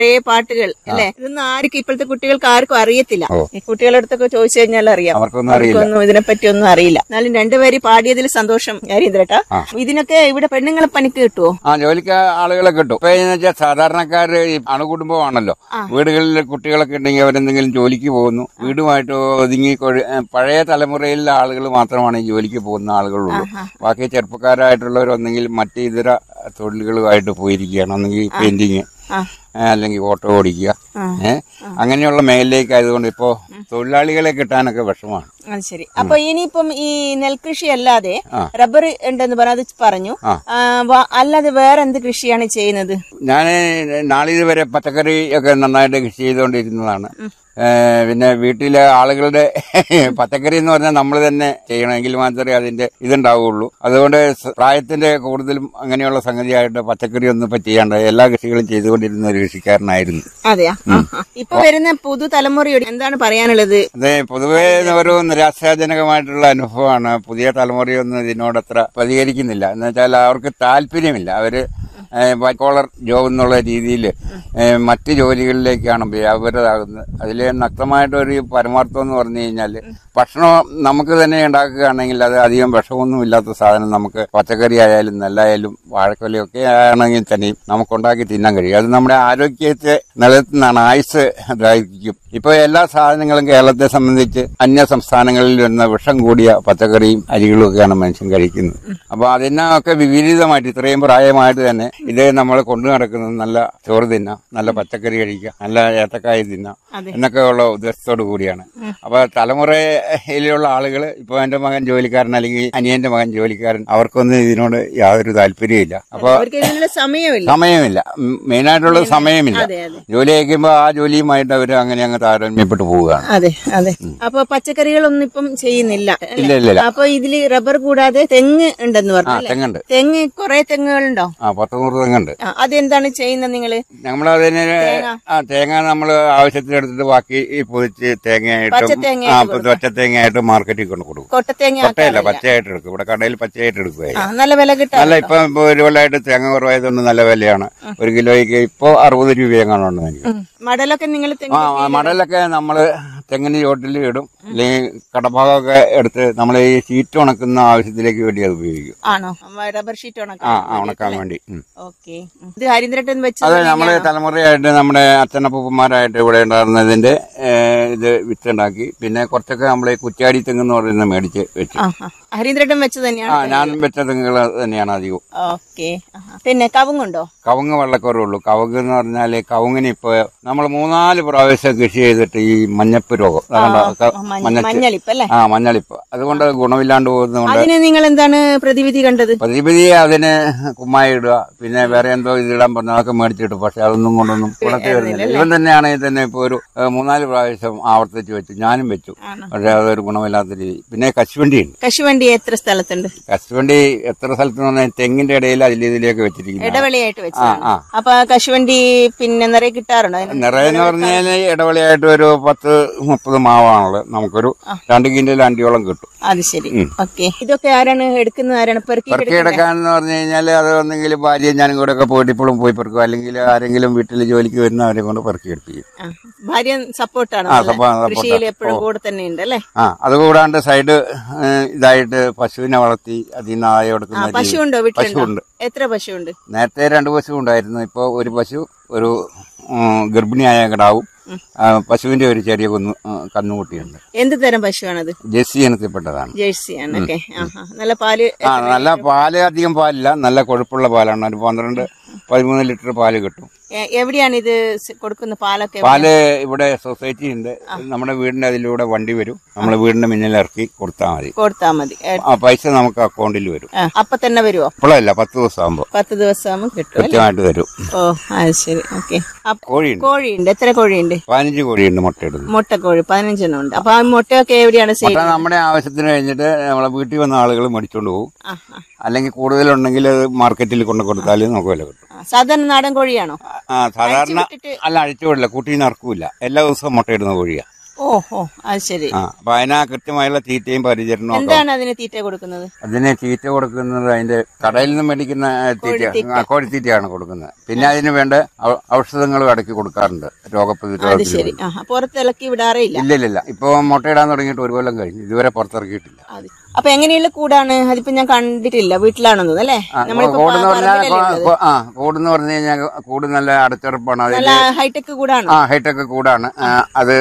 പഴയ പാട്ടുകൾ അല്ലെ ഇതൊന്നും ആർക്കും ഇപ്പോഴത്തെ കുട്ടികൾക്ക് ആർക്കും അറിയത്തില്ല ഓ. ഈ കുട്ടികളുടെ അടുത്തൊക്കെ ചോദിച്ചു കഴിഞ്ഞാൽ അറിയാം അവർക്കൊന്നും അറിയില്ല അവർക്കൊന്നും ഇതിനെപ്പറ്റി ഒന്നും അറിയില്ല എന്നാലും രണ്ടുപേര് പാടിയതിൽ സന്തോഷം ഹരീന്ദ്രേട്ടാ ഇതിനൊക്കെ ഇവിടെ പെണ്ണുങ്ങളെ പണിക്ക് കിട്ടുമോ ആ ജോലിക്ക് ആളുകളെ കിട്ടും ഇപ്പൊ എന്ന് വെച്ചാൽ സാധാരണക്കാര് ഈ അണുകുടുംബമാണല്ലോ വീടുകളിൽ കുട്ടികളൊക്കെ ഉണ്ടെങ്കിൽ അവരെന്തെങ്കിലും ജോലിക്ക് പോകുന്നു വീടുമായിട്ട് ഒതുങ്ങി കൊഴ- ഏ, പഴയ തലമുറയിലെ ആളുകൾ മാത്രമാണ് ഈ ജോലിക്ക് പോകുന്ന ആളുകളുള്ളൂ ബാക്കി ചെറുപ്പക്കാരായിട്ടുള്ളവർ ഒന്നെങ്കിൽ മറ്റ് ഇതര തൊഴിലുകളുമായിട്ട് പോയിരിക്കുകയാണ് ഒന്നെങ്കിൽ പെയിന്റിങ് ആ. അല്ലെങ്കിൽ ഓട്ടോ ഓടിക്കുക ആ. ഏഹ് അങ്ങനെയുള്ള മേഖലയിലേക്ക് ആയതുകൊണ്ട് ഇപ്പോ തൊഴിലാളികളെ കിട്ടാനൊക്കെ വിഷമമാണ് അത് ശരി അപ്പൊ ഇനിയിപ്പം ഈ നെൽകൃഷി അല്ലാതെ ആ. റബ്ബർ ഉണ്ടെന്ന് പറഞ്ഞ അത് പറഞ്ഞു ആ. ആ, വ- അല്ലാതെ വേറെ എന്ത് കൃഷിയാണ് ചെയ്യുന്നത് ഞാൻ നാളിതുവരെ പച്ചക്കറി ഒക്കെ നന്നായിട്ട് കൃഷി ചെയ്തുകൊണ്ടിരുന്നതാണ് ഏഹ് പിന്നെ വീട്ടിലെ ആളുകളുടെ പച്ചക്കറി എന്ന് പറഞ്ഞാൽ നമ്മൾ തന്നെ ചെയ്യണമെങ്കിൽ മാത്രമേ അതിന്റെ ഇതുണ്ടാവുള്ളൂ അതുകൊണ്ട് സ- പ്രായത്തിന്റെ കൂടുതലും അങ്ങനെയുള്ള സംഗതിയായിട്ട് പച്ചക്കറി ഒന്നും ഇപ്പൊ ചെയ്യാണ്ട് എല്ലാ കൃഷികളും ചെയ്തുകൊണ്ടിരുന്ന ഒരു കൃഷിക്കാരനായിരുന്നു അതെയാ ആ, ആ. ഇപ്പൊ വരുന്ന പുതുതലമുറയോട് എന്താണ് പറയാനുള്ളത് അതെ പൊതുവേ ഒരു നിരാശാജനകമായിട്ടുള്ള അനുഭവമാണ് പുതിയ തലമുറയൊന്നും ഇതിനോട് അത്ര പ്രതികരിക്കുന്നില്ല എന്ന് വെച്ചാൽ അവർക്ക് താല്പര്യമില്ല അവര് വൈറ്റ് കോളർ ജോബ് എന്നുള്ള രീതിയിൽ മറ്റ് ജോലികളിലേക്കാണ് വ്യാപരതാകുന്നത് അതിൽ നഗ്നമായിട്ടൊരു പരമാർത്ഥം എന്ന് പറഞ്ഞു കഴിഞ്ഞാൽ ഭക്ഷണം നമുക്ക് തന്നെ ഉണ്ടാക്കുകയാണെങ്കിൽ അത് അധികം വിഷമൊന്നും ഇല്ലാത്ത സാധനം നമുക്ക് പച്ചക്കറി ആയാലും നെല്ലായാലും വാഴക്കൊലയൊക്കെ ആണെങ്കിൽ തന്നെയും നമുക്ക് ഉണ്ടാക്കി തിന്നാൻ കഴിയും അത് നമ്മുടെ ആരോഗ്യത്തെ നിലനിർത്തുന്നതാണ് ആയുസ് ദൈർഘ്യം ഇപ്പൊ എല്ലാ സാധനങ്ങളും കേരളത്തെ സംബന്ധിച്ച് അന്യ സംസ്ഥാനങ്ങളിൽ വരുന്ന വിഷം കൂടിയ പച്ചക്കറിയും അരികളും ഒക്കെയാണ് മനുഷ്യൻ കഴിക്കുന്നത് അപ്പൊ അതിനൊക്കെ വിപരീതമായിട്ട് ഇത്രയും പ്രായമായിട്ട് തന്നെ ഇത് നമ്മൾ കൊണ്ടു നടക്കുന്നത് നല്ല ചോറ് തിന്നാം നല്ല പച്ചക്കറി കഴിക്കുക നല്ല ഏത്തക്കായ തിന്നാം അതെ. എന്നൊക്കെ ഉള്ള ഉദ്ദേശത്തോടു കൂടിയാണ് അപ്പൊ തലമുറയിലുള്ള ആളുകൾ ഇപ്പൊ എന്റെ മകൻ ജോലിക്കാരൻ അല്ലെങ്കിൽ അനിയന്റെ മകൻ ജോലിക്കാരൻ അവർക്കൊന്നും ഇതിനോട് യാതൊരു താല്പര്യമില്ല അപ്പൊ അവർക്ക് ഇതിനുള്ള സമയമില്ല സമയമില്ല ഉം, മെയിനായിട്ടുള്ളത് സമയമില്ല അതെ അതെ ജോലി അയക്കുമ്പോൾ ആ ജോലിയുമായിട്ട് അവർ അങ്ങനെ അങ്ങ് താരതമ്യപ്പെട്ടു പോവുകയാണ് അതെ അതെ അപ്പൊ പച്ചക്കറികളൊന്നും ഇപ്പം ചെയ്യുന്നില്ല അല്ലേ? ഇല്ല ഇല്ല ഇല്ല അപ്പൊ ഇതില് റബ്ബർ കൂടാതെ തെങ്ങ് ഉണ്ടെന്ന് ആ പറഞ്ഞു അല്ലേ? തെങ്ങുണ്ട് തെങ്ങ് കുറെ തെങ്ങുകളുണ്ടോ ആ പത്ത് നൂറ് തെങ്ങുണ്ട് ആ, അതെന്താണ് ചെയ്യുന്നത് നിങ്ങള് നമ്മളതിന് ആ തേങ്ങ നമ്മൾ ആവശ്യത്തിനെടുത്തിട്ട് ബാക്കി ഈ പൊതിച്ച് തേങ്ങയായിട്ടും പച്ചത്തേങ്ങയായിട്ട് ആ പച്ച തേങ്ങയായിട്ട് മാർക്കറ്റിൽ കൊണ്ട് കൊടുക്കും കൊട്ടത്തേങ്ങ കൊട്ടയല്ല ആക്കാറില്ല. പച്ചയായിട്ട് എടുക്കും ഇവിടെ കടയിൽ പച്ചയായിട്ട് എടുക്കുകയായി ആ, നല്ല വില കിട്ടാൻ നല്ല ഇപ്പൊ ഇപ്പൊ ഒരു കൊല്ലമായിട്ട് തേങ്ങ കുറവായതുകൊണ്ട് നല്ല വിലയാണ് ഒരു കിലോയ്ക്ക് ഇപ്പൊ അറുപത് രൂപയെങ്ങാണ് എനിക്ക് മടലൊക്കെ നിങ്ങൾ ആ ആ, മടലൊക്കെ നമ്മള് തെങ്ങിന് ചോട്ടിൽ ഇടും അല്ലെങ്കിൽ കടഭാഗമൊക്കെ എടുത്ത് നമ്മൾ ഈ ഷീറ്റ് ഉണക്കുന്ന ആവശ്യത്തിലേക്ക് വേണ്ടി അത് ഉപയോഗിക്കും ആണോ റബ്ബർ ഷീറ്റ് ആ ഉണക്കാൻ ആ, ഉണക്കാൻ വേണ്ടി ഉം. ഓക്കെ ഇത് ഹരീന്ദ്രട്ടൻ വെച്ച് അതെ നമ്മള് തലമുറയായിട്ട് നമ്മുടെ അച്ഛനപ്പൂപ്പന്മാരായിട്ട് ഇവിടെ ഉണ്ടായിരുന്നതിന്റെ ഏഹ്, ഇത് വിത്തുണ്ടാക്കി പിന്നെ കുറച്ചൊക്കെ നമ്മൾ കുറ്റാടി തെങ്ങെന്ന് പറയുന്നത് മേടിച്ച് വെച്ചു ആ ആ. ഹരീന്ദ്രട്ടൻ വെച്ച് ആ തന്നെയാണ് ഞാൻ വെച്ച തെങ്ങുകൾ തന്നെയാണ് അധികവും ഓക്കെ പിന്നെ കവുങ്ങുണ്ടോ കവുങ്ങ് വെള്ളക്കുറവുള്ളൂ കവുങ്ങ് എന്ന് പറഞ്ഞാല് കവുങ്ങിന് ഇപ്പൊ നമ്മൾ മൂന്നാല് പ്രാവശ്യം കൃഷി ചെയ്തിട്ട് ഈ മഞ്ഞപ്പ് രോഗം അതുകൊണ്ടാ ക- മഞ്ഞ- മഞ്ഞച്ച് മഞ്ഞളിപ്പ് അല്ലേ ആ മഞ്ഞളിപ്പ് അതുകൊണ്ട് അത് ഗുണമില്ലാണ്ട് പോകുന്നതുകൊണ്ട് അതിന് നിങ്ങൾ എന്താണ് പ്രതിവിധി കണ്ടത് പ്രതിപതി അതിന് കുമ്മായി ഇടുക പിന്നെ വേറെ എന്തോ ഇതിടാൻ പറഞ്ഞ അതൊക്കെ മേടിച്ചിട്ടു പക്ഷെ അതൊന്നും കൊണ്ടൊന്നും ഗുണത്തിൽ വരുന്നില്ല ഇവൻ തന്നെയാണെങ്കിൽ തന്നെ ഇപ്പൊ ഒരു ഏഹ്, മൂന്നാല് പ്രാവശ്യം ആവർത്തിച്ച് വെച്ചു ഞാനും വെച്ചു ആണോ? പക്ഷെ അതൊരു ഗുണമില്ലാത്ത രീതി പിന്നെ കശുവണ്ടി ഉണ്ട് കശുവണ്ടി എത്ര സ്ഥലത്തുണ്ട് കശുവണ്ടി എത്ര സ്ഥലത്ത് പറഞ്ഞാൽ തെങ്ങിന്റെ ഇടയിൽ അതിൽ ഇതിലേക്ക് വെച്ചിരിക്കുന്നു ഇടവേളയായിട്ട് വെച്ച് ആ ആ അപ്പൊ കശുവണ്ടി പിന്നെ നിറയെ കിട്ടാറുണ്ടോ അതിന്? നിറയെന്ന് പറഞ്ഞാൽ ഇടവേളയായിട്ട് ഒരു പത്ത് മുപ്പത് മാവാണുള്ളത് നമുക്കൊരു രണ്ട് കിൻഡൽ അണ്ടിയോളം കിട്ടും അത് ശരി ഓക്കെ ഇതൊക്കെ ആരാണ് എടുക്കുന്നത് ആരാണ് പെറുക്കി പെറുക്കി എടുക്കാന്ന് പറഞ്ഞു കഴിഞ്ഞാൽ അത് ഒന്നെങ്കിൽ ഭാര്യ ഞാനും കൂടെ ഒക്കെ പോയിട്ട് ഇപ്പോഴും പോയി പെറുക്കും അല്ലെങ്കിൽ ആരെങ്കിലും വീട്ടിൽ ജോലിക്ക് വരുന്നവരെ കൊണ്ട് പെറുക്കി എടുപ്പിക്കും ആ, ഭാര്യ സപ്പോർട്ടാണ് ആ, support- support കൃഷിയിൽ ആണ്. എപ്പോഴും കൂടെ തന്നെ ഉണ്ട് അല്ലേ ആ അതുകൂടാണ്ട് സൈഡ് ഏഹ്, ഇതായിട്ട് പശുവിനെ വളർത്തി അതിൽ നിന്ന് ആയ ആ കൊടുക്കുന്ന പശു രീതി. ഉണ്ടോ വീട്ടിലുണ്ടോ പശുവുണ്ട് എത്ര പശു ഉണ്ട് നേരത്തെ രണ്ട് പശു ഉണ്ടായിരുന്നു ഇപ്പോൾ ഒരു പശു ഒരു ഉം, ഗർഭിണിയായ കിടാവും ആ, പശുവിന്റെ ഒരു ചെറിയ കുന്നു ഉം, കന്നുകുട്ടിയുണ്ട് എന്ത് തരം പശുവാണത് ജെസ്സി ഇനത്തിൽപ്പെട്ടതാണ് ജേഴ്സി ആണ് ഓക്കെ നല്ല പാല് ആ നല്ല പാല് അധികം പാലില്ല നല്ല കൊഴുപ്പുള്ള പാലാണ് ഒരു പന്ത്രണ്ട് പതിമൂന്ന് ലിറ്റർ പാല് കിട്ടും എ- എവിടെയാണ് ഇത് സ് കൊടുക്കുന്ന പാലൊക്കെ പാല് ഇവിടെ സൊസൈറ്റി ഉണ്ട് നമ്മുടെ വീടിന്റെ അതിലൂടെ വണ്ടി വരും നമ്മളെ വീടിന്റെ മുന്നിൽ ഇറക്കി കൊടുത്താൽ മതി കൊടുത്താ മതി ഏ, ആ പൈസ നമുക്ക് അക്കൗണ്ടിൽ വരും ആ, അപ്പൊ തന്നെ വരുമോ ഇപ്പോഴല്ല പത്ത് ദിവസം ആകുമ്പോൾ പത്ത് ദിവസം ആകുമ്പോൾ കിട്ടും അല്ലേ? കൃത്യമായിട്ട് തരും ഓ അത് ശരി ഓക്കെ കോഴിയുണ്ട് കോഴിയുണ്ട് എത്ര കോഴിയുണ്ട് പതിനഞ്ച് കോഴിയുണ്ട് മുട്ടയിടുന്നത് മുട്ടക്കോഴി പതിനഞ്ചെണ്ണം ഉണ്ട് അപ്പൊ ആ മുട്ടയൊക്കെ എവിടെയാണ് സെയിൽ മുട്ട നമ്മുടെ ആവശ്യത്തിന് കഴിഞ്ഞിട്ട് നമ്മളെ വീട്ടിൽ വന്ന ആളുകൾ മേടിച്ചോണ്ട് പോകും ആ, ആ. അല്ലെങ്കിൽ കൂടുതലുണ്ടെങ്കിൽ അത് മാർക്കറ്റിൽ കൊണ്ട് കൊടുത്താൽ നമുക്ക് വില കിട്ടും ആ, സാധാരണ നാടൻ കോഴിയാണോ ആ സാധാരണ വിട്ടിട്ട് അല്ല അഴിച്ചുവിടില്ല കൂട്ടി നറക്കൂല എല്ലാ ദിവസവും മുട്ടയിടുന്ന കോഴിയാ ഓ ഓ അത് ശരി ആ അപ്പൊ അതിനാ കൃത്യമായുള്ള തീറ്റയും പരിചരണവും ഒക്കെ എന്താണ് അതിന് തീറ്റ കൊടുക്കുന്നത് അതിന് തീറ്റ കൊടുക്കുന്നത് അതിന്റെ കടയിൽ നിന്ന് മേടിക്കുന്ന തീറ്റ ആ, കോഴിത്തീറ്റയാണ് കൊടുക്കുന്നത് പിന്നെ അതിന് വേണ്ട ഔ- ഔഷധങ്ങളും ഇടയ്ക്ക് കൊടുക്കാറുണ്ട് അത് രോഗപ്രതിരോധത്തിന് ശരി ആ പുറത്തിളക്കി വിടാറേ ഇല്ല ഇല്ല ഇല്ല ഇല്ല ഇപ്പൊ മുട്ടയിടാൻ തുടങ്ങിയിട്ട് ഒരു കൊല്ലം കഴിഞ്ഞു ഇതുവരെ പുറത്തിറക്കിയിട്ടില്ല അത് അപ്പൊ എങ്ങനെയുള്ള കൂടാണ് അതിപ്പോ ഞാൻ കണ്ടിട്ടില്ല വീട്ടിലാണെന്നത് അല്ലേ ആ, നമ്മളിപ്പോ കൂടെന്ന് പ- പറഞ്ഞാൽ പറമ്പിലല്ലേ ഉള്ളത്? കൊ- ആ കൂടെന്ന് പറഞ്ഞു കഴിഞ്ഞാൽ കൂട് നല്ല അടച്ചുറപ്പാണ് അതിൽ നല്ല ഹൈടെക് കൂടാണ് ആ ഹൈടെക് കൂടാണ് ആ, അത്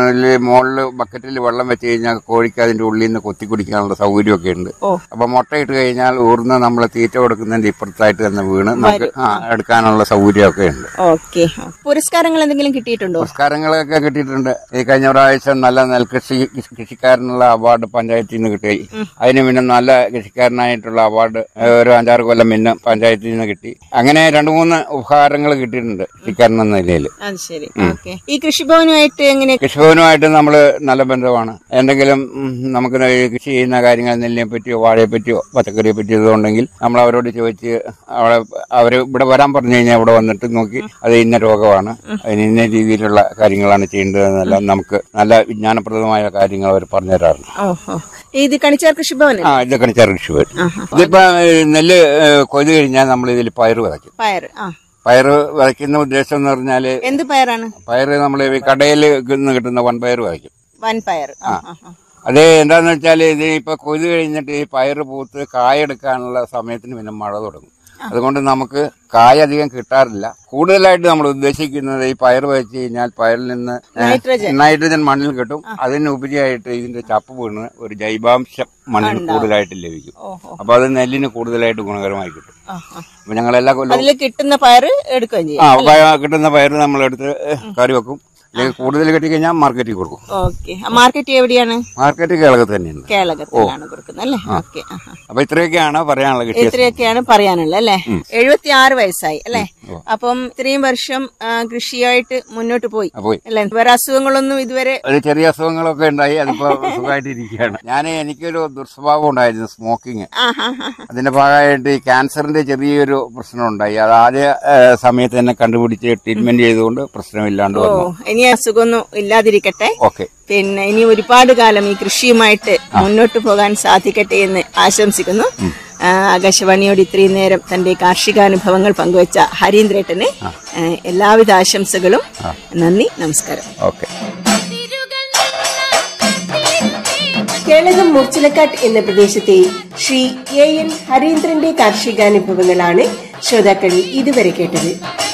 മുകളിൽ ബക്കറ്റിൽ വെള്ളം വെച്ച് കഴിഞ്ഞാൽ കോഴിക്ക് അതിന്റെ ഉള്ളിൽ നിന്ന് കൊത്തി കുടിക്കാനുള്ള സൗകര്യമൊക്കെ ഉണ്ട് ഓ അപ്പൊ മുട്ടയിട്ട് കഴിഞ്ഞാൽ ഊർന്ന് നമ്മൾ തീറ്റ കൊടുക്കുന്നതിന്റെ ഇപ്പുറത്തായിട്ട് തന്നെ വീണ് നമുക്ക് ആ, എടുക്കാനുള്ള സൗകര്യമൊക്കെ ഉണ്ട് ഓക്കെ പുരസ്കാരങ്ങൾ എന്തെങ്കിലും കിട്ടിയിട്ടുണ്ടോ പുരസ്കാരങ്ങളൊക്കെ കിട്ടിയിട്ടുണ്ട് ഈ കഴിഞ്ഞ പ്രാവശ്യം നല്ല നെൽകൃഷി കൃഷിക്കാരനുള്ള അവാർഡ് പഞ്ചായത്തിൽ നിന്ന് കിട്ടി അതിന് പിന്നെ നല്ല കൃഷിക്കാരനായിട്ടുള്ള അവാർഡ് ഒരു അഞ്ചാറ് കൊല്ലം പിന്നെ പഞ്ചായത്തിൽ നിന്ന് കിട്ടി അങ്ങനെ രണ്ടു മൂന്ന് ഉപഹാരങ്ങൾ കിട്ടിയിട്ടുണ്ട് കൃഷിക്കാരൻ എന്ന നിലയിൽ അത് ശരി ഓക്കെ ഈ കൃഷിഭവനുമായിട്ട് എങ്ങനെ കൃഷിഭവനുമായിട്ട് നമ്മൾ നല്ല ബന്ധമാണ് എന്തെങ്കിലും ഉം, നമുക്ക് ഈ കൃഷി ചെയ്യുന്ന കാര്യങ്ങൾ നെല്ലിനെ പറ്റിയോ വാഴയെ പറ്റിയോ പച്ചക്കറിയെ പറ്റിയോ ഇതുണ്ടെങ്കിൽ നമ്മൾ അവരോട് ചോദിച്ച് അവിടെ അവർ ഇവിടെ വരാൻ പറഞ്ഞു കഴിഞ്ഞാൽ ഇവിടെ വന്നിട്ട് നോക്കി അത് ഇന്ന രോഗമാണ് അതിന് ഇന്ന രീതിയിലുള്ള കാര്യങ്ങളാണ് ചെയ്യേണ്ടതെന്നെല്ലാം നമുക്ക് നല്ല വിജ്ഞാനപ്രദമായ കാര്യങ്ങൾ അവർ പറഞ്ഞു തരാറുണ്ട് ഓഹോ ഇത് കണിച്ചാർ കൃഷിഭവൻ ആ ഇതൊക്കെ കണിച്ചാർ കൃഷിഭവൻ ഇതിപ്പോ ഏ, നെല്ല് ഏ, കൊയ്ത് കഴിഞ്ഞാൽ നമ്മൾ ഇതിൽ പയർ വിതയ്ക്കും പയർ ആ പയർ വിതയ്ക്കുന്ന ഉദ്ദേശം എന്ന് പറഞ്ഞാല് എന്ത് പയറാണ് പയർ നമ്മൾ കടയിൽ നിന്ന് കിട്ടുന്ന വൻ പയർ വിതയ്ക്കും വൻ പയർ ആ, ആ, ആ. അത് എന്താന്ന് വെച്ചാൽ ഇത് ഇപ്പൊ കൊയ്ത് കഴിഞ്ഞിട്ട് ഈ പയറ് പൂത്ത് കായെടുക്കാനുള്ള സമയത്തിന് പിന്നെ മഴ തുടങ്ങും അതുകൊണ്ട് നമുക്ക് കായ അധികം കിട്ടാറില്ല കൂടുതലായിട്ട് നമ്മൾ ഉദ്ദേശിക്കുന്നത് ഈ പയർ വെച്ച് കഴിഞ്ഞാൽ പയറിൽ നിന്ന് നൈട്രജൻ. നൈട്രജൻ മണ്ണിൽ കിട്ടും അതിന് ഉപരിയായിട്ട് ഇതിന്റെ ചപ്പ് വീണ് ഒരു ജൈവാംശം മണ്ണിൽ കൂടുതലായിട്ട് ലഭിക്കും ഓഹോ അപ്പൊ അത് നെല്ലിന് കൂടുതലായിട്ട് ഗുണകരമായി കിട്ടും ആ, ആ. അപ്പൊ ഞങ്ങൾ എല്ലാ കൊല്ലവും അതിൽ കിട്ടുന്ന പയർ എടുക്കുകയും ചെയ്യും ആ പയ- കിട്ടുന്ന പയർ നമ്മളെടുത്ത് കറി വെക്കും അല്ലെങ്കിൽ കൂടുതൽ കിട്ടിക്കഴിഞ്ഞാൽ മാർക്കറ്റിൽ കൊടുക്കും ഓക്കെ മാർക്കറ്റ് എവിടെയാണ് മാർക്കറ്റ് കേരളത്തിൽ തന്നെയുണ്ട് കേരളത്തിലാണ് കൊടുക്കുന്നത് അല്ലേ ഓക്കെ അപ്പൊ ഇത്രയൊക്കെയാണ് പറയാനുള്ള കൃഷി ഇത്രയൊക്കെയാണ് പറയാനുള്ളത് അല്ലേ എഴുപത്തി ആറ് വയസ്സായി അല്ലേ അപ്പം ഇത്രയും വർഷം ആ, കൃഷിയായിട്ട് മുന്നോട്ട് പോയി ആ, പോയി അല്ലെ വേറെ അസുഖങ്ങളൊന്നും ഇതുവരെ ഒരു ചെറിയ അസുഖങ്ങളൊക്കെ ഉണ്ടായി അതിപ്പോ സുഖമായിട്ടിരിക്കുകയാണ് ഞാൻ എനിക്കൊരു ദുർസ്വഭാവം ഉണ്ടായിരുന്നു സ്മോക്കിംഗ് ആ ഹാ ഹാ അതിന്റെ ഭാഗമായിട്ട് ഈ ക്യാൻസറിന്റെ ചെറിയൊരു പ്രശ്നം ഉണ്ടായി അത് ആദ്യ ഏ, സമയത്ത് തന്നെ കണ്ടുപിടിച്ച് ട്രീറ്റ്മെന്റ് ചെയ്തുകൊണ്ട് പ്രശ്നമില്ലാണ്ട് ഓ വന്നു ഇനി അസുഖമൊന്നും ഇല്ലാതിരിക്കട്ടെ ഓക്കെ പിന്നെ ഇനി ഒരുപാട് കാലം ഈ കൃഷിയുമായിട്ട് മുന്നോട്ട് പോകാൻ സാധിക്കട്ടെ എന്ന് ആശംസിക്കുന്നു ആ, ആകാശവാണിയോട് ഇത്രയും നേരം തന്റെ കാർഷികാനുഭവങ്ങൾ പങ്കുവച്ച ഹരീന്ദ്രേട്ടന് ആ, എല്ലാവിധ ആശംസകളും നന്ദി നമസ്കാരം ഓക്കെ കേളകം മൂർച്ചിലക്കാട്ട് എന്ന പ്രദേശത്തെ ശ്രീ എ എൻ ഹരീന്ദ്രന്റെ കാർഷികാനുഭവങ്ങളാണ് ശ്രോതാക്കൾ ഇതുവരെ കേട്ടത്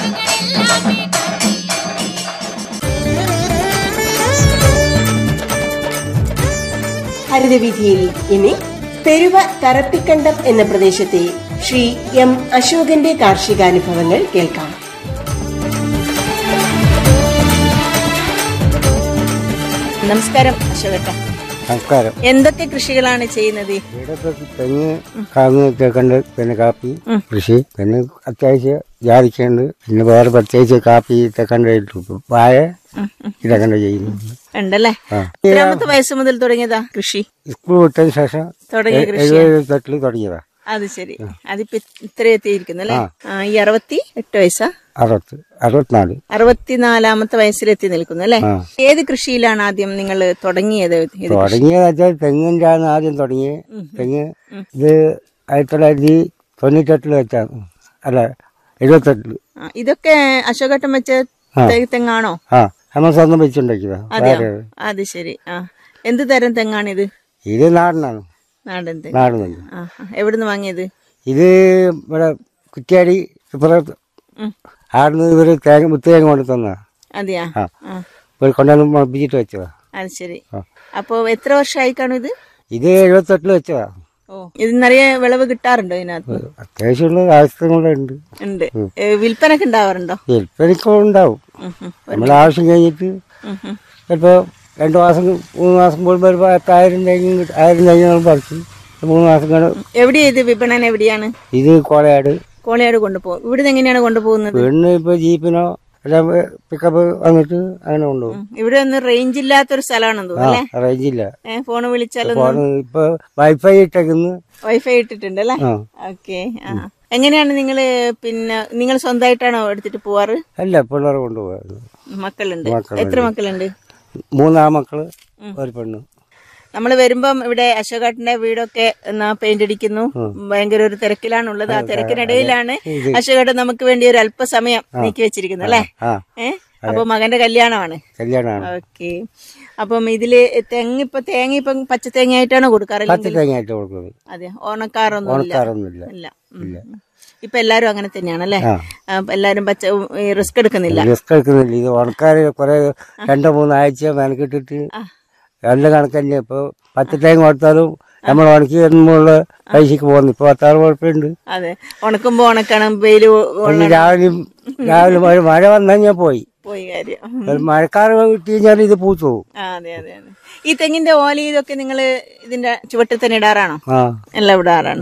ഹരിതവീതിയിൽ ഇനി പെരുവ തറപ്പിക്കണ്ടം എന്ന പ്രദേശത്തെ ശ്രീ എം അശോകന്റെ കാർഷികാനുഭവങ്ങൾ കേൾക്കാം നമസ്കാരം അശോകട്ട നമസ്കാരം എന്തൊക്കെ കൃഷികളാണ് ചെയ്യുന്നത് ഇവിടെ ഇപ്പൊ തെങ്ങ് കാങ്ങ് കേക്കുണ്ട് പിന്നെ കാപ്പി കൃഷി പിന്നെ അത്യാവശ്യം ജാതിക്കുണ്ട് പിന്നെ വേറെ പ്രത്യേകിച്ച് കാപ്പി തെക്കണ്ട് വാഴ ഇതൊക്കെ ചെയ്യുന്നു ഉണ്ടല്ലേ ആ. എത്രാമത്തെ വയസ്സ് മുതൽ തുടങ്ങിയതാ കൃഷി സ്കൂൾ വിട്ടതിന് ശേഷം തുടങ്ങിയ എ- കൃഷി എഴുപത് തൊട്ടിൽ തുടങ്ങിയതാ അത് ശരി അതിപ്പോ ഇത്ര എത്തിയിരിക്കുന്നു അല്ലേ ആ. ആ, ഈ അറുപത്തി എട്ട് വയസ്സാ അറുപത്ത് അറുപത്തിനാല് അറുപത്തിനാലാമത്തെ വയസ്സിലെത്തി നിൽക്കുന്നു അല്ലേ ആ. ഏത് കൃഷിയിലാണ് ആദ്യം നിങ്ങൾ തുടങ്ങിയത് ഇത് തുടങ്ങിയത് വെച്ചാൽ തെങ്ങിൻ്റെ ആണ് ആദ്യം തുടങ്ങിയത് തെങ്ങ് ഇത് ആയിരത്തി തൊള്ളായിരത്തി തൊണ്ണൂറ്റെട്ടിൽ വെച്ചാണ് അല്ല എഴുപത്തെട്ടില് ആ, ഇതൊക്കെ അശോകട്ടം വെച്ച തെ- തെങ്ങാണോ ആ നമ്മൾ സ്വന്തം വെച്ചുണ്ടാക്കിയതാ അതെയോ വേറെ അത് ശരി ആ എന്ത് തരം തെങ്ങാണിത് ഇത് നാടനാണ് നാടൻ തെങ്ങ് നാടൻ തെങ്ങ് ആ ആ. എവിടുന്ന് വാങ്ങിയത് ഇത് ഇവിടെ കുറ്റ്യാടി ഇപ്പുറത്ത് ഉം. ആടുന്ന് ഇവര് തേങ്ങ മുത്ത് തേങ്ങ കൊണ്ട് തന്ന അതെയാ ആ. ആ ഇവർ കൊണ്ടുവന്ന് മുളപ്പിച്ചിട്ട് വെച്ചതാ അത് ശരി ആ. അപ്പോ എത്ര വർഷമായി കാണും ഇത് ഇത് എഴുപത്തെട്ടില് വെച്ചതാ ഓ ഇത് നിറയെ വിളവ് കിട്ടാറുണ്ടോ ഇതിനകത്ത് അത്യാവശ്യമുള്ള ആവശ്യങ്ങളുണ്ട് ഉണ്ട് ഏ, വിൽപ്പനക്ക് ഉണ്ടാവാറുണ്ടോ വിൽപ്പനയ്ക്കും ഉണ്ടാവും ഉം, ഉം. നമ്മൾ ആവശ്യം കഴിഞ്ഞിട്ട് ഉം, ഉം. ചിലപ്പോ രണ്ടു മാസം മൂന്ന് മാസം കൂടുമ്പോൾ ഒരു പത്തായിരം തേങ്ങ കിട്ടും ആയിരം തേങ്ങ നമ്മൾ പറിച്ച് മൂന്ന് മാസം കഴിഞ്ഞ് എവിടെയാ ഇത് വിപണനം എവിടെയാണ് ഇത് കോളയാട് കോളയാട് കൊണ്ടുപോകും ഇവിടുന്ന് എങ്ങനെയാണ് കൊണ്ടുപോകുന്നത് പെണ്ണ് ഇപ്പൊ ജീപ്പിനോ അല്ല പിക്കപ്പ് വന്നിട്ട് അങ്ങനെ കൊണ്ടുപോകും ഉം. ഇവിടെ ഒന്നും റേഞ്ച് ഇല്ലാത്തൊരു സ്ഥലമാണെന്ന് തോന്നുന്നു അല്ലേ റേഞ്ചില്ല ഏ, ഫോണ് വിളിച്ചാലൊന്നും ഫോണ് ഇപ്പൊ വൈഫൈ ഇട്ടേക്കുന്നു വൈഫൈ ഇട്ടിട്ടുണ്ട് അല്ലേ ആ ഓക്കെ ആ എങ്ങനെയാണ് നിങ്ങള് പിന്നെ നിങ്ങൾ സ്വന്തമായിട്ടാണോ എടുത്തിട്ട് പോവാറ് അല്ല പിള്ളേരെ കൊണ്ടുപോകാറ് മക്കളുണ്ട് മക്കളുണ്ട്. എത്ര മക്കളുണ്ട് മൂന്നാമക്കള് ഒരു പെണ്ണ് നമ്മൾ വരുമ്പം ഇവിടെ അശോകേട്ടന്റെ വീടൊക്കെ എന്നാ പെയിന്റ് അടിക്കുന്നു ഭയങ്കര ഒരു തിരക്കിലാണുള്ളത് ആ തിരക്കിനിടയിലാണ് അശോകേട്ടൻ നമുക്ക് വേണ്ടി ഒരു അല്പസമയം നീക്കി വെച്ചിരിക്കുന്നത് അല്ലേ ആ ഏ അപ്പൊ മകന്റെ കല്യാണമാണ് കല്യാണമാണ് ഓക്കെ അപ്പം ഇതില് തെങ്ങ് ഇപ്പൊ തേങ്ങ ഇപ്പം പച്ച തേങ്ങയായിട്ടാണോ കൊടുക്കാറ് പത്ത് തേങ്ങയായിട്ട് കൊടുക്കുന്നത് അതെ ഓണക്കാറൊന്നും ഇല്ല ഉണക്കാറൊന്നുമില്ല ഇല്ല ഉം. ഇപ്പൊ എല്ലാരും അങ്ങനെ തന്നെയാണല്ലേ ആ, എല്ലാരും പച്ച റിസ്ക് എടുക്കുന്നില്ല റിസ്ക് എടുക്കുന്നില്ല ഇത് ഉണക്കാറ് കുറെ രണ്ടോ മൂന്നോ ആഴ്ച മെനക്കിട്ടിട്ട് നല്ല കണക്ക് തന്നെ ഇപ്പൊ പത്ത് തേങ്ങ കൊടുത്താലും നമ്മൾ ഉണക്കി വരുമ്പോൾ പൈസക്ക് പോകുന്നു ഇപ്പൊ പത്താറ് കുഴപ്പമുണ്ട് അതെ ഉണക്കുമ്പോ ഉണക്കണം വെയില് കൊ- പിന്നെ രാവിലെ രാവിലെ മഴ മഴ വന്നു കഴിഞ്ഞാൽ പോയി പോയി കാര്യം ഒരു മഴക്കാറ് കിട്ടി കഴിഞ്ഞാൽ ഇത് പൂത്തു പോകും ആ, അതെ അതെ അതെ ഈ തെങ്ങിന്റെ ഓല ഇതൊക്കെ നിങ്ങള് ഇതിന്റെ ചുവട്ടിൽ തന്നെ ഇടാറാണോ ആ എല്ലാം ഇടാറാണ്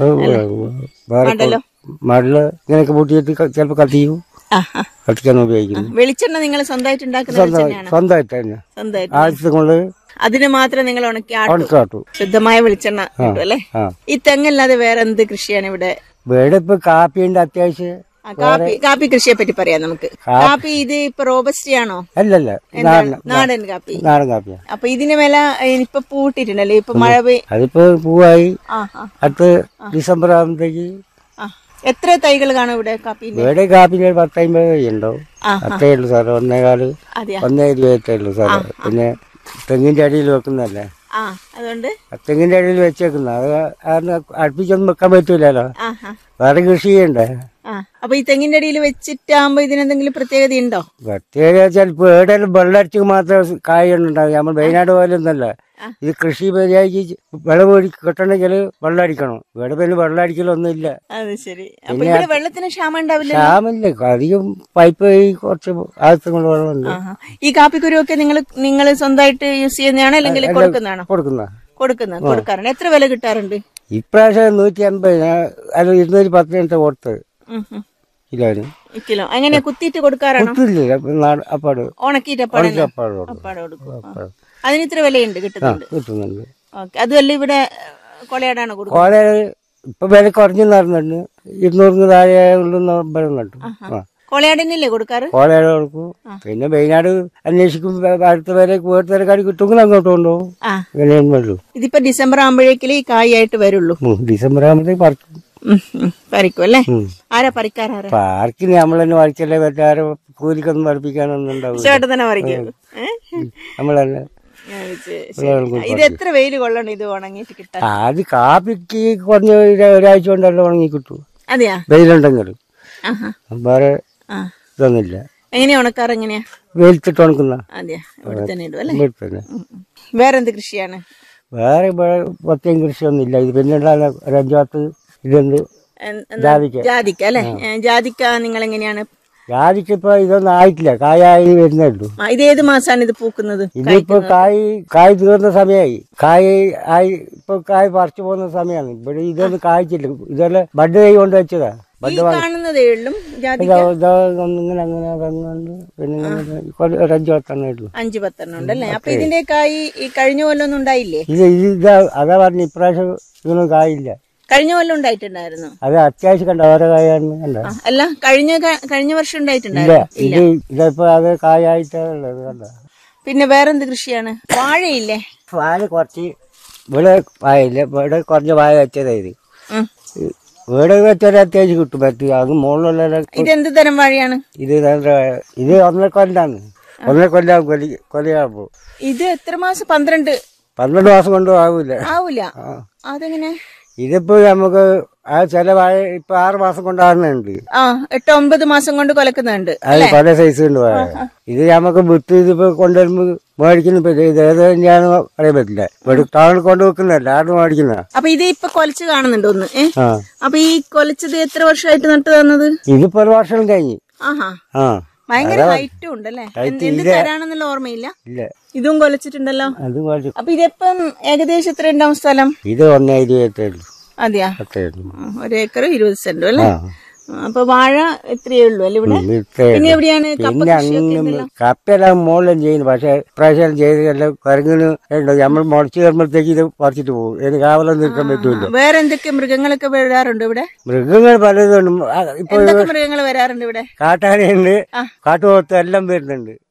വേറെ മഴ ഇങ്ങനെയൊക്കെ പൂട്ടിയിട്ട് ചിലപ്പോൾ കത്തിക്കും ആ, ആ. കത്തിക്കാൻ ഉപയോഗിക്കുന്നു വെളിച്ചെണ്ണ നിങ്ങൾ സ്വന്തമായിട്ട് ഉണ്ടാക്കുന്ന വെളിച്ചെണ്ണയാണോ സ്വന്തമായിട്ട് തന്നെ സ്വന്തമായിട്ട് ആഴ്ച കൊണ്ട് അതിന് മാത്രം നിങ്ങൾ ഉണക്കി ആട്ടും ഉണക്കാട്ടു ശുദ്ധമായ വെളിച്ചെണ്ണ കിട്ടും അല്ലേ ആ ഈ തെങ്ങല്ലാതെ വേറെ എന്ത് കൃഷിയാണ് ഇവിടെ ഇവിടെ ഇപ്പൊ കാപ്പിയുണ്ട് അത്യാവശ്യം ആ, കാപ്പി കാപ്പി കൃഷിയെ പറ്റി പറയാം നമുക്ക് കാപ്പി ഇത് ഇപ്പൊ റോബസ്റ്റി ആണോ അല്ലല്ല നാടൻ നാടൻ കാപ്പി നാടൻ കാപ്പിയാ അപ്പൊ ഇതിന് വില ഇപ്പൊ പൂട്ടിട്ടുണ്ടല്ലേ ഇപ്പൊ മഴ പെയ് അതിപ്പോ പൂവായി ആ ആ അടുത്ത് ഡിസംബർ ആകുമ്പോഴത്തേക്ക് ആ എത്ര തൈകൾ കാണും ഇവിടെ കാപ്പിന്റെ ഇവിടെ കാപ്പിന് ഒരു പത്തമ്പത് ഉണ്ടോ ആ, അത്രേ ഉള്ളൂ സാറ് ഒന്നേകാല് അതെയാ ഒന്നേ ഇരുപത്തേ ഉള്ളൂ സാറ് പിന്നെ തെങ്ങിന്റെ അടിയിൽ വെക്കുന്നതല്ലേ ആ അതുകൊണ്ട് ആ തെങ്ങിന്റെ അടിയിൽ വെച്ചേക്കുന്ന അത് കാരണം അടുപ്പിച്ചൊന്നും വെക്കാൻ പറ്റൂലല്ലോ ആ ആ വേറെ കൃഷി ചെയ്യണ്ടേ ആ അപ്പൊ ഈ തെങ്ങിന്റെ അടിയിൽ വെച്ചിട്ടാകുമ്പോ ഇതിനെന്തെങ്കിലും പ്രത്യേകത ഉണ്ടോ പ്രത്യേക ചിലപ്പോ എവിടെയെങ്കിലും വെള്ളടിച്ച് മാത്രമേ കായ ഉണ്ടാവും നമ്മൾ വയനാട് പോലെ ഒന്നല്ല ഇത് കൃഷി മര്യാദയ്ക്ക് വിളവ് കിട്ടണമെങ്കിൽ വെള്ളം അടിക്കണം ഇവിടെ പിന്നെ വെള്ളം അടിക്കലൊന്നുമില്ല അത് ശരി അപ്പൊ ഇവിടെ വെള്ളത്തിന് ക്ഷാമം ഉണ്ടാവില്ല ക്ഷാമില്ല അധികം പൈപ്പ് ഈ കുറച്ച് ആവശ്യങ്ങൾ വെള്ളമുണ്ട് ആഹാ. ഈ കാപ്പിക്കുരുവൊക്കെ നിങ്ങൾ നിങ്ങൾ സ്വന്തമായിട്ട് യൂസ് ചെയ്യുന്നതാണോ അല്ലെങ്കിൽ കൊടുക്കുന്നതാണോ കൊടുക്കുന്ന കൊടുക്കുന്നത് കൊടുക്കാറുണ്ട് എത്ര വില കിട്ടാറുണ്ട് ഇപ്രാവശ്യം നൂറ്റി അൻപത് ഞാൻ അല്ല ഇരുന്നൂറ്റി പത്ത് മിനിറ്റ് കൊടുത്തത് ഉം, ഉം. കിലോന് ഈ കിലോ അങ്ങനെ കുത്തിയിട്ട് കൊടുക്കാറാണോ കുത്തില്ല നാട് അപ്പാട് ഉണക്കിയിട്ട് അപ്പാടെ അപ്പാട് കൊടുക്കും അപ്പാടെ കൊടുക്കും ആ. അതിന് ഇത്ര വിലയുണ്ട് കിട്ടുന്നുണ്ട് കിട്ടുന്നുണ്ട് ഓക്കെ അതുമല്ല ഇവിടെ കൊളയാടാണോ കൊടുക്കുന്നത് കോള ഇപ്പൊ വില കുറഞ്ഞു നടന്നുണ്ട് ഇരുന്നൂറിന് താഴെ ഉള്ളു പറയുന്നുണ്ട് ആ കൊളയാടിനല്ലേ കൊടുക്കാറ് കോളയുടെ കൊടുക്കും പിന്നെ വയനാട് അന്വേഷിക്കും അടുത്ത പേരെ കൂട്ടത്തിരക്കാട് കിട്ടുമെങ്കിൽ അങ്ങോട്ട് കൊണ്ടുപോകും ആ അങ്ങനെയൊന്നും ഉള്ളൂ ഇതിപ്പോ ഡിസംബർ ആകുമ്പോഴേക്കില് ഈ കായായിട്ട് വരുള്ളൂ ഉം, ഡിസംബർ ആകുമ്പോഴത്തേക്ക് പറിക്കും ഉം, ഉം. പറിക്കും അല്ലേ ആരാ പറിക്കാറാരാ പാർക്കിന് നമ്മൾ തന്നെ പറിക്കല്ലേ പറ്റാറ് കൂലിക്കൊന്നും പഠിപ്പിക്കാനൊന്നും ഉണ്ടാവില്ല ചേട്ടൻ തന്നെ പറിക്കും ഏ? നമ്മളല്ല അത് ശരി. ഇത് എത്ര വെയിൽ കൊള്ളണം ഇത് ഉണങ്ങിയിട്ട് കിട്ടാൻ അത് കാപ്പിക്ക് കുറഞ്ഞ ഒരു- ഒരാഴ്ച കൊണ്ടല്ലോ ഉണങ്ങി കിട്ടും അതെയാ വെയിലുണ്ടെങ്കിൽ ആഹാ വേറെ ആ ഇതൊന്നുമില്ല എങ്ങനെയാ ഉണക്കാറ് എങ്ങനെയാ വെയിലത്തിട്ട് ഉണക്കുന്ന അതെയാ ഇവിടെ തന്നെ ഇടും അല്ലേ ഇവിടെ തന്നെ ഉം, ഉം. വേറെന്ത് കൃഷിയാണ് വേറെ ഇവിടെ പ്രത്യേകം കൃഷിയൊന്നുമില്ല ഇത് പിന്നെ ഉള്ള ഒരു അഞ്ചാത്ത് ഇതുണ്ട് എൻ- എന്നാ- ജാതിക്ക ജാതിക്ക അല്ലേ ഏ, ജാതിക്ക നിങ്ങൾ എങ്ങനെയാണ് ജാതിക്ക് ഇപ്പൊ ഇതൊന്നും ആയിട്ടില്ല കായായി വരുന്നേ ഉള്ളൂ ആ, ഇത് ഏത് മാസമാണ് ഇത് പൂക്കുന്നത് ഇതിപ്പോ കായ് കായ് തീർന്ന സമയമായി കായ് ആയി ഇപ്പൊ കായ് പറിച്ചു പോകുന്ന സമയമാണ് ഇവിടെ ഇതൊന്നും കായ്ച്ചില്ല ഇതെല്ലാം ബഡ് കൈ കൊണ്ട് വെച്ചതാ ഈ കാണുന്നതേ ഉള്ളും ജാതിക്ക ഇതാ- ഇതാ ഒന്നിങ്ങനെ അങ്ങനെ അതങ്ങനെ പിന്നെ ഇങ്ങനെ കൊ- ഒരു അഞ്ചു പത്തെണ്ണേ ഉള്ളൂ അഞ്ചു പത്തെണ്ണം ഉണ്ടല്ലേ അപ്പൊ ഇതിന്റെ കായ് ഈ കഴിഞ്ഞ കൊല്ലം ഒന്നും ഉണ്ടായില്ലേ ഇത് ഇത് ഇതാ അതാ പറഞ്ഞു ഇപ്രാവശ്യം ഇതൊന്നും കായില്ല കഴിഞ്ഞ കൊല്ലം ഉണ്ടായിട്ടുണ്ടായിരുന്നു അത് അത്യാവശ്യം കണ്ട ഓരോ കായാണ് കണ്ട ആ, അല്ല കഴിഞ്ഞ ക- കഴിഞ്ഞ വർഷം ഇല്ല ഉണ്ടായിട്ടുണ്ടായിരുന്നു ഇത് ഇതിപ്പോ അത് കായായിട്ടാണുള്ളത് കണ്ട പിന്നെ വേറെന്ത് കൃഷിയാണ് വാഴയില്ലേ വാഴ കുറച്ച് ഇവിടെ വായയില്ല ഇവിടെ കുറഞ്ഞ വായ വെച്ചതാ ഇത് ഉം. ഇവിടെ വെച്ചാൽ അത്യാവശ്യം കിട്ടും പറ്റും അത് മുകളിലുള്ള ഇതെന്ത് തരം വാഴയാണ് ഇത് നല്ല വാഴ. ഇത് ഒന്നര കൊല്ലാണ് ഒന്നര കൊല്ലാവും കൊലി കൊലയാകുമ്പോ ഇത് എത്ര മാസം പന്ത്രണ്ട് പന്ത്രണ്ട് മാസം കൊണ്ടും ആവൂല ആവൂല അതെങ്ങനെ ഇതിപ്പോ നമുക്ക് ആ ചില വാഴ ഇപ്പൊ ആറ് മാസം കൊണ്ടാകുന്നുണ്ട് ആ എട്ട് ഒമ്പത് മാസം കൊണ്ട് കൊലക്കുന്നുണ്ട് അത് പല സൈസ് ഉണ്ട് വാഴ ഇത് നമുക്ക് വിത്ത് ഇതിപ്പോ കൊണ്ടുവരുമ്പോ മേടിക്കുന്ന ഇപ്പൊ ഇത് ഏത് തന്നെയാണെന്ന് പറയാൻ പറ്റില്ല ഇവിടെ ടൗണിൽ കൊണ്ട് വെക്കുന്നതല്ല ആരും മേടിക്കുന്ന അപ്പൊ ഇത് ഇപ്പൊ കൊലച്ച് കാണുന്നുണ്ട് ഒന്ന് ഏ ആ അപ്പൊ ഈ കൊലച്ചത് എത്ര വർഷമായിട്ട് നട്ടു തന്നത് ഇതിപ്പോ ഒരു വർഷം കഴിഞ്ഞു ആഹാ ആ ഭയങ്കര ഹൈറ്റും ഉണ്ടല്ലേ എന്ത് എന്ത് തരാണെന്നുള്ള ഓർമ്മയില്ല ഇല്ല ഇതും കൊലച്ചിട്ടുണ്ടല്ലോ അത് മേടിച്ചു അപ്പൊ ഇതിപ്പം ഏകദേശം എത്ര ഉണ്ടാവും സ്ഥലം ഇത് ഒന്നേ ഇരുപത്തേ ഉള്ളൂ അതെയാ അത്രേ ഉള്ളൂ ഉം, ഒരു ഏക്കർ ഇരുപത് സെന്റും അല്ലേ ആ ആ, അപ്പൊ വാഴ ഇത്രയേ ഉള്ളൂ അല്ലേ ഇവിടെ ഇത്രേ പിന്നെ എവിടെയാണ് കപ്പ പിന്നെ കൃഷിയൊക്കെ അങ്ങ് ഉണ്ടല്ലോ കപ്പയെല്ലാം മുകളിലും ചെയ്യുന്നു പക്ഷെ ഇപ്രാവശ്യം ചെയ്തെല്ലാം കരങ്ങിന് ഉണ്ടോ നമ്മൾ മുളച്ച് കയറുമ്പോഴത്തേക്ക് ഇത് പറിച്ചിട്ട് പോകും ഇതിന് കാവലൊന്നും നിൽക്കാൻ പറ്റൂല വേറെ എന്തൊക്കെ മൃഗങ്ങളൊക്കെ വരാറുണ്ട് ഇവിടെ മൃഗങ്ങൾ പലതും ഉണ്ട്. ആ, ഇപ്പൊ എന്തൊക്കെ മൃഗങ്ങൾ വരാറുണ്ട് ഇവിടെ കാട്ടാനയുണ്ട് കാട്ടുപോത്ത് എല്ലാം വരുന്നുണ്ട്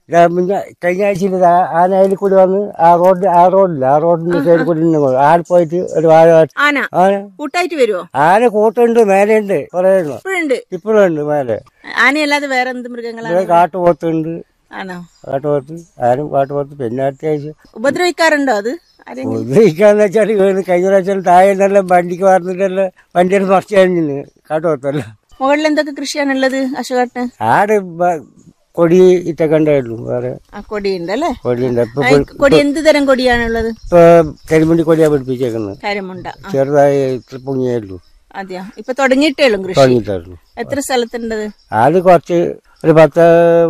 ഇതാ മുന്നേ കഴിഞ്ഞ ആഴ്ചയിൽ ഇതാ ആ നൈലിൽ കൂടി വന്ന് ആ റോഡ് ആ റോഡില്ല ആ റോഡിന്റെ സൈഡിൽ കൂടി നിന്ന് പോയി. ആടെ പോയിട്ട് ഒരു വാഴ കാട്ടി- ആന ആന കൂട്ടായിട്ട് വരുവോ ആന കൂട്ടുണ്ട് മേലെയുണ്ട് കുറേ എണ്ണം. ഇപ്പോഴുണ്ട് ഇപ്പോഴും ഉണ്ട് മേലെ ആനയല്ലാതെ വേറെ എന്ത് മൃഗങ്ങളാണ് ഇവിടെ കാട്ടുപോത്തുണ്ട് ആണോ കാട്ടുപോത്ത് ആരും കാട്ടുപോത്ത് പിന്നെ അത്യാവശ്യം ഉപദ്രവിക്കാറുണ്ടോ അത് ആരെങ്കിലും ഉദ്ദേശിക്കാന്ന് വെച്ചാൽ വീണ് കഴിഞ്ഞ പ്രാവശ്യം താഴെ നല്ല വണ്ടിക്ക് പറഞ്ഞിട്ടല്ല വണ്ടിയുടെ മറിച്ച് കഴിഞ്ഞിന് കാട്ടുപോത്തല്ല മുകളിൽ എന്തൊക്കെ കൃഷിയാണുള്ളത് അശോകാട്ടിന് ആട് ബ- കൊടി ഇട്ടൊക്കെ ഉണ്ടായിരുന്നു വേറെ ആ കൊടിയുണ്ട് അല്ലേ കൊടിയുണ്ട് ഇപ്പൊ ആ, ഈ കൊടി എന്ത് തരം കൊടിയാണുള്ളത് ഇപ്പൊ കരിമണ്ടി കൊടിയാ പിടിപ്പിച്ചേക്കുന്നത് കാര്യമുണ്ട ആ ചെറുതായി ഇത്ര പൊങ്ങിയായിരുന്നു അതെയോ ഇപ്പൊ തുടങ്ങിയിട്ടേ ഉള്ളൂ കൃഷി തുടങ്ങിയിട്ടായിരുന്നു എത്ര സ്ഥലത്തുണ്ടത് അത് കുറച്ച് ഒരു പത്ത്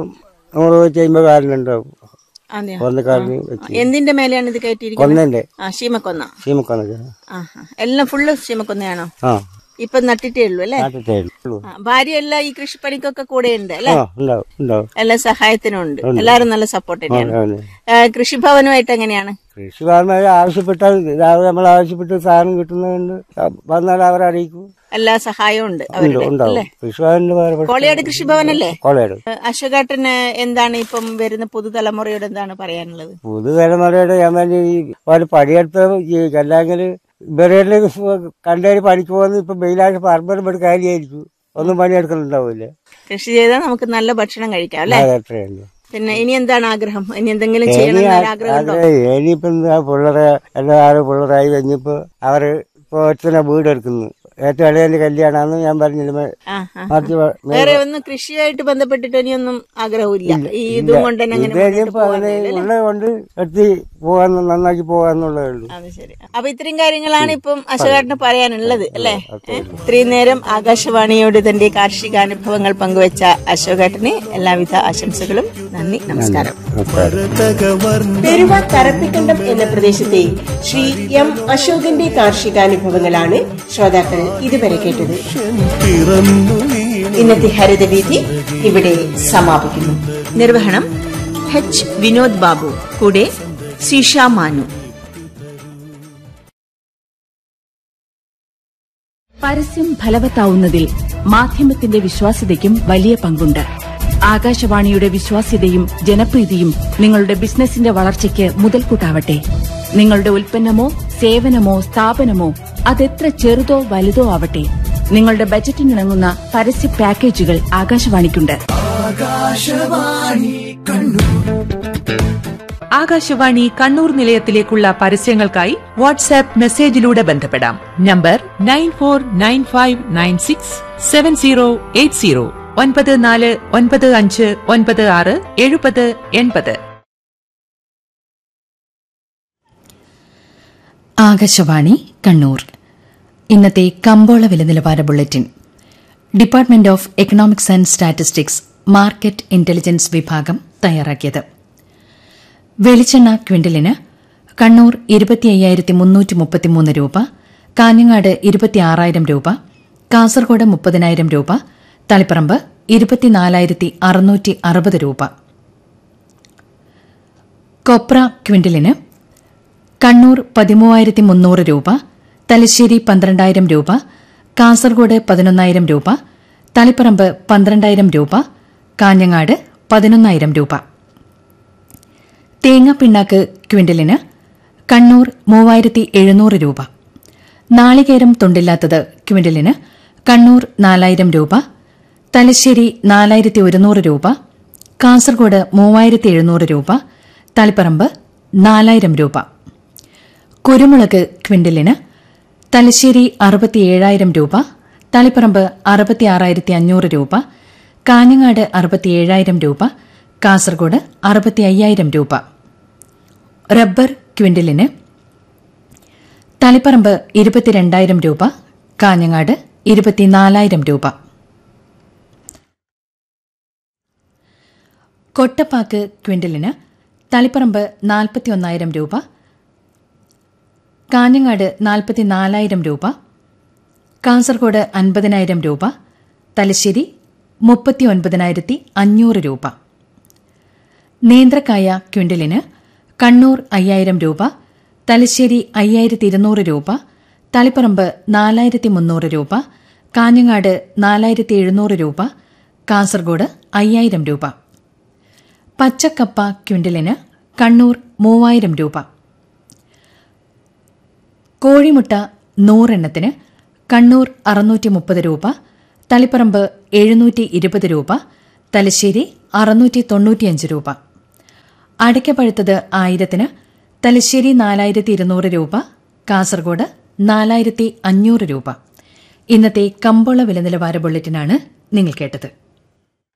നൂറ് ചെയ്യുമ്പോ കാലിനുണ്ടാവും അതെയോ കൊന്നക്കാലിന് വെച്ച് എന്തിന്റെ മേലെയാണ് ഇത് കയറ്റിയിരിക്കുന്നത് കൊന്നന്റെ ആ ശീമക്കൊന്ന സീമക്കൊന്നൊക്കെ ആ ആ. എല്ലാം ഫുള്ള് ശീമക്കൊന്നയാണോ ആ ഇപ്പൊ നട്ടിട്ടേ ഉള്ളൂ അല്ലേ നാട്ടിട്ടേയുള്ളൂ ആ, ഭാര്യ എല്ലാം ഈ കൃഷിപ്പണിക്കൊക്കെ കൂടെ ഉണ്ട് അല്ലേ ആ ഉണ്ടാവും ഉണ്ടാവും എല്ലാ സഹായത്തിനും ഉണ്ട് എല്ലാരും നല്ല സപ്പോർട്ട് തന്നെയാണ് അതെ. ആ, കൃഷിഭവനുമായിട്ട് എങ്ങനെയാണ് കൃഷി ഭവന്മാർ ആവശ്യപ്പെട്ടാൽ രാവിലെ നമ്മൾ ആവശ്യപ്പെട്ട് സാധനം കിട്ടുന്നതുകൊണ്ട് വന്നാൽ അവരെ അറിയിക്കും എല്ലാ സഹായവും ഉണ്ട് ഉണ്ട്, അവരുടെ ഉണ്ടാവും അല്ലേ കൃഷി ഭവനിൽ വേറെ പ്രശ്നം- കോളിയാട് കൃഷിഭവനല്ലേ കോളേട് ഏ, അശോകാട്ടന് എന്താണ് ഇപ്പം വരുന്ന പുതുതലമുറയോട് എന്താണ് പറയാനുള്ളത് പുതുതലമുറയുടെ ഞാൻ പറഞ്ഞ ഈ ഒരു പണിയെടുത്ത് ജീവിക്കാം അല്ലെങ്കിൽ ഇവരെ കണ്ടേര് പണിക്ക് പോകുന്ന ഇപ്പൊ മെയിനായിട്ട് പറമ്പലും ഒരു കാര്യമായിരിക്കും ഒന്നും പണിയെടുക്കലുണ്ടാവില്ല കൃഷി ചെയ്താൽ നമുക്ക് നല്ല ഭക്ഷണം കഴിക്കാം അല്ലേ അത് അത്രയുണ്ട് പിന്നെ ഇനി എന്താണ് ആഗ്രഹം ഇനി എന്തെങ്കിലും ചെയ്യണം എന്നൊരു ആഗ്രഹം ഉണ്ടോ ആഗ്രഹം ഇനിയിപ്പോ എന്താ പിള്ളേരെ എല്ലാവരും പിള്ളേരായി കഴിഞ്ഞപ്പോ അവര് ഇപ്പൊ ഒറ്റ വീട് എടുക്കുന്നു ഏറ്റവും ഇളയന്റെ കല്യാണാന്ന് ഞാൻ പറഞ്ഞില്ല ആ ആ മറ്റു വേറെ ഒന്നും കൃഷിയായിട്ട് ബന്ധപ്പെട്ടിട്ട് ഇനിയൊന്നും ആഗ്രഹമില്ല ഈ ഇതും കൊണ്ട് തന്നെ അങ്ങനെ മുന്നോട്ട് ഇനിയിപ്പോ പോകാൻ അതിനെ ഉള്ളത് കൊണ്ട് എത്തി പോകാൻ നന്നാക്കി പോകാന്നുള്ളതേ ഉള്ളൂ അത് ശരി അപ്പൊ ഇത്രയും കാര്യങ്ങളാണ് ഇപ്പം അശോകാട്ടിന് പറയാനുള്ളത് അല്ലേ ഏ? ഇത്രയും നേരം ആകാശവാണിയോട് തന്റെ കാർഷിക അനുഭവങ്ങൾ പങ്കുവച്ച അശോകാട്ടിന് എല്ലാവിധ ആശംസകളും നന്ദി നമസ്കാരം പെരുവ കരപ്പിക്കണ്ടം എന്ന പ്രദേശത്തെ ശ്രീ എം അശോകന്റെ കാർഷികാനുഭവങ്ങളാണ് ശ്രോതാക്കൾ ഇതുവരെ കേട്ടത് ഇന്നത്തെ ഹരിതവീഥി ഇവിടെ സമാപിക്കുന്നു നിർവഹണം എച്ച് വിനോദ് ബാബു കൂടെ സിഷ മാനു പരസ്യം ഫലവത്താവുന്നതിൽ മാധ്യമത്തിന്റെ വിശ്വാസ്യതയ്ക്കും വലിയ പങ്കുണ്ട് ആകാശവാണിയുടെ വിശ്വാസ്യതയും ജനപ്രീതിയും നിങ്ങളുടെ ബിസിനസിന്റെ വളർച്ചയ്ക്ക് മുതൽക്കൂട്ടാവട്ടെ നിങ്ങളുടെ ഉൽപ്പന്നമോ സേവനമോ സ്ഥാപനമോ അതെത്ര ചെറുതോ വലുതോ ആവട്ടെ നിങ്ങളുടെ ബജറ്റിനിണങ്ങുന്ന പരസ്യ പാക്കേജുകൾ ആകാശവാണിക്കുണ്ട് ആകാശവാണി കണ്ണൂർ നിലയത്തിലേക്കുള്ള പരസ്യങ്ങൾക്കായി വാട്സാപ്പ് മെസ്സേജിലൂടെ ബന്ധപ്പെടാം number nine four nine five nine six seven zero eight zero ഒൻപത് നാല് ഒൻപത് അഞ്ച് ഒൻപത് ആറ് എഴുപത് എൺപത് ആകാശവാണി കണ്ണൂർ ഇന്നത്തെ കമ്പോള വില നിലവാര bulletin department of economics and statistics market intelligence വിഭാഗം തയ്യാറാക്കിയത് വെളിച്ചെണ്ണ ക്വിന്റലിന് കണ്ണൂർ ഇരുപത്തി അയ്യായിരത്തി മുന്നൂറ്റി മുപ്പത്തിമൂന്ന് രൂപ കാഞ്ഞങ്ങാട് ഇരുപത്തിയാറായിരം രൂപ കാസർഗോഡ് മുപ്പതിനായിരം രൂപ തളിപ്പറമ്പ് ഇരുപത്തിനാലായിരത്തി അറുന്നൂറ്റി അറുപത് രൂപ കൊപ്ര ക്വിന്റലിന് കണ്ണൂർ പതിമൂവായിരത്തി മുന്നൂറ് രൂപ തലശ്ശേരി പന്ത്രണ്ടായിരം രൂപ കാസർഗോഡ് പതിനൊന്നായിരം രൂപ തളിപ്പറമ്പ് പന്ത്രണ്ടായിരം രൂപ കാഞ്ഞങ്ങാട് പതിനൊന്നായിരം രൂപ തേങ്ങാപ്പിണ്ണാക്ക് ക്വിന്റലിന് കണ്ണൂർ മൂവായിരത്തി എഴുന്നൂറ് രൂപ നാളികേരം തൊണ്ടില്ലാത്തത് ക്വിന്റലിന് കണ്ണൂർ നാലായിരം രൂപ തലശ്ശേരി നാലായിരത്തി ഒരുന്നൂറ് രൂപ കാസർഗോഡ് മൂവായിരത്തി എഴുന്നൂറ് രൂപ തളിപ്പറമ്പ് നാലായിരം രൂപ കുരുമുളക് ക്വിന്റലിന് തലശ്ശേരി അറുപത്തിയേഴായിരം രൂപ തളിപ്പറമ്പ് അറുപത്തിയാറായിരത്തി അഞ്ഞൂറ് രൂപ കാഞ്ഞങ്ങാട് അറുപത്തിയേഴായിരം രൂപ കാസർഗോഡ് അറുപത്തി അയ്യായിരം രൂപ റബ്ബർ ക്വിന്റലിന് തളിപ്പറമ്പ് ഇരുപത്തിരണ്ടായിരം രൂപ കാഞ്ഞങ്ങാട് ഇരുപത്തിനാലായിരം രൂപ കൊട്ടപ്പാക്ക് ക്വിന്റലിന് തളിപ്പറമ്പ് നാൽപ്പത്തിയൊന്നായിരം രൂപ കാഞ്ഞങ്ങാട് നാൽപ്പത്തിനാലായിരം രൂപ കാസർഗോഡ് അൻപതിനായിരം രൂപ തലശ്ശേരി മുപ്പത്തിയൊൻപതിനായിരത്തി അഞ്ഞൂറ് രൂപ നേന്ത്രക്കായ ക്വിന്റലിന് കണ്ണൂർ അയ്യായിരം രൂപ തലശ്ശേരി അയ്യായിരത്തി ഇരുന്നൂറ് രൂപ തളിപ്പറമ്പ് നാലായിരത്തി മുന്നൂറ് രൂപ കാഞ്ഞങ്ങാട് നാലായിരത്തി എഴുന്നൂറ് രൂപ കാസർഗോഡ് അയ്യായിരം രൂപ പച്ചക്കപ്പ ക്വിന്റലിന് കണ്ണൂർ മൂവായിരം രൂപ കോഴിമുട്ട നൂറെണ്ണത്തിന് കണ്ണൂർ അറുന്നൂറ്റി മുപ്പത് രൂപ തളിപ്പറമ്പ് എഴുന്നൂറ്റി ഇരുപത് രൂപ തലശ്ശേരി അറുന്നൂറ്റി തൊണ്ണൂറ്റിയഞ്ച് രൂപ അടയ്ക്കപ്പഴുത്തത് ആയിരത്തിന് തലശ്ശേരി നാലായിരത്തി ഇരുന്നൂറ് രൂപ കാസർഗോഡ് നാലായിരത്തി അഞ്ഞൂറ് രൂപ ഇന്നത്തെ കമ്പോള വില നിലവാര ബുള്ളറ്റിനാണ് നിങ്ങൾ കേട്ടത്